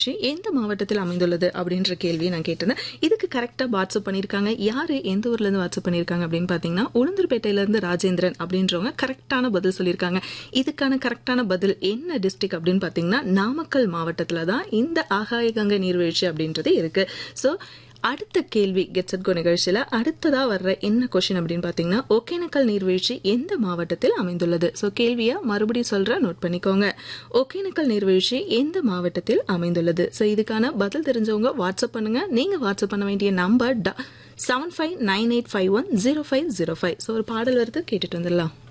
எந்த மாவட்டத்தில் அமைந்துள்ளது அப்படின்ற கேள்வியை நான் கேட்டிருந்தேன் இதுக்கு கரெக்டா வாட்ஸ்அப் பண்ணிருக்காங்க யாரு எந்த ஊர்ல இருந்து வாட்ஸ்அப் பண்ணிருக்காங்க அப்படின்னு பாத்தீங்கன்னா உளுந்தூர்பேட்டையில இருந்து ராஜேந்திரன் அப்படின்றவங்க கரெக்டான பதில் சொல்லியிருக்காங்க இதுக்கான கரெக்டான பதில் என்ன டிஸ்ட்ரிக்ட் அப்படின்னு பாத்தீங்கன்னா நாமக்கல் மாவட்டத்துல தான் இந்த ஆகாய கங்கை நீர்வீழ்ச்சி அப்படின்றது இருக்கு சோ அடுத்த கேள்வி கெட்ஸ் கோ நிகழ்ச்சியில அடுத்ததா வர்ற என்ன கொஸ்டின் அப்படின்னு பாத்தீங்கன்னா ஒகேனக்கல் நீர்வீழ்ச்சி எந்த மாவட்டத்தில் அமைந்துள்ளது சோ கேள்வியா மறுபடியும் சொல்ற நோட் பண்ணிக்கோங்க ஒகேனக்கல் நீர்வீழ்ச்சி எந்த மாவட்டத்தில் அமைந்துள்ளது சோ இதுக்கான பதில் தெரிஞ்சவங்க வாட்ஸ்அப் பண்ணுங்க நீங்க வாட்ஸ்அப் பண்ண வேண்டிய number seven five nine eight five one zero five zero five so ஒரு பாடல் வருது கேட்டுட்டு வந்துடலாம்